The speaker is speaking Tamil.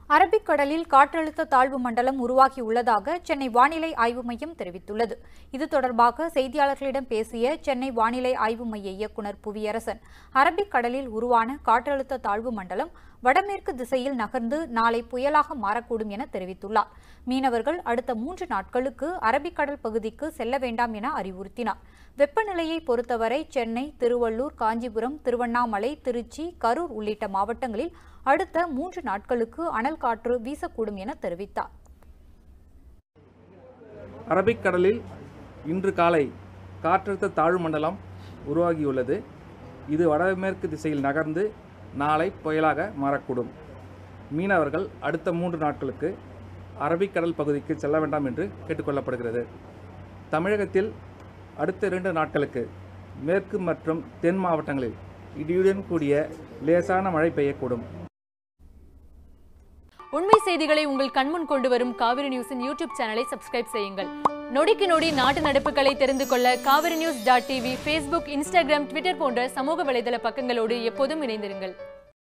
அரபிக்கடலில் காற்றழுத்த தாழ்வு மண்டலம் உருவாகியுள்ளதாக சென்னை வானிலை ஆய்வு மையம் தெரிவித்துள்ளது இது தொடர்பாக செய்தியாளர்களிடம் பேசிய சென்னை வானிலை ஆய்வு மைய இயக்குநர் புவியரசன் அரபிக்கடலில் உருவான காற்றழுத்த தாழ்வு மண்டலம் வடமேற்கு திசையில் நகர்ந்து நாளை புயலாக மாறக்கூடும் என தெரிவித்துள்ளார் மீனவர்கள் அடுத்த மூன்று நாட்களுக்கு அரபிக்கடல் பகுதிக்கு செல்ல வேண்டாம் என அறிவுறுத்தினார் வெப்பநிலையை பொறுத்தவரை சென்னை திருவள்ளூர் காஞ்சிபுரம் திருவண்ணாமலை திருச்சி கரூர் உள்ளிட்ட மாவட்டங்களில் அடுத்த மூன்று நாட்களுக்கு அனல் காற்று வீசக்கூடும் என தெரிவித்தார் அரபிக்கடலில் இன்று காலை காற்றழுத்த தாழ்வு மண்டலம் உருவாகியுள்ளது இது வடமேற்கு திசையில் நகர்ந்து நாளை புயலாக மாறக்கூடும் மீனவர்கள் அடுத்த மூன்று நாட்களுக்கு அரபிக்கடல் பகுதிக்கு செல்ல வேண்டாம் என்று கேட்டுக்கொள்ளப்படுகிறது தமிழகத்தில் அடுத்த இரண்டு நாட்களுக்கு மேற்கு மற்றும் தென் மாவட்டங்களில் இடியுடன் கூடிய லேசான மழை பெய்யக்கூடும் உண்மை செய்திகளை உங்கள் கண்முன் கொண்டு வரும் காவிரி நியூஸின் யூடியூப் சேனலை சப்ஸ்கிரைப் செய்யுங்கள் நொடிக்கு நொடி நாட்டு நடப்புகளை தெரிந்து கொள்ள Kaveri news dot TV Facebook Instagram Twitter போன்ற சமூக வலைதள பக்கங்களோடு எப்போதும் இணைந்திருங்கள்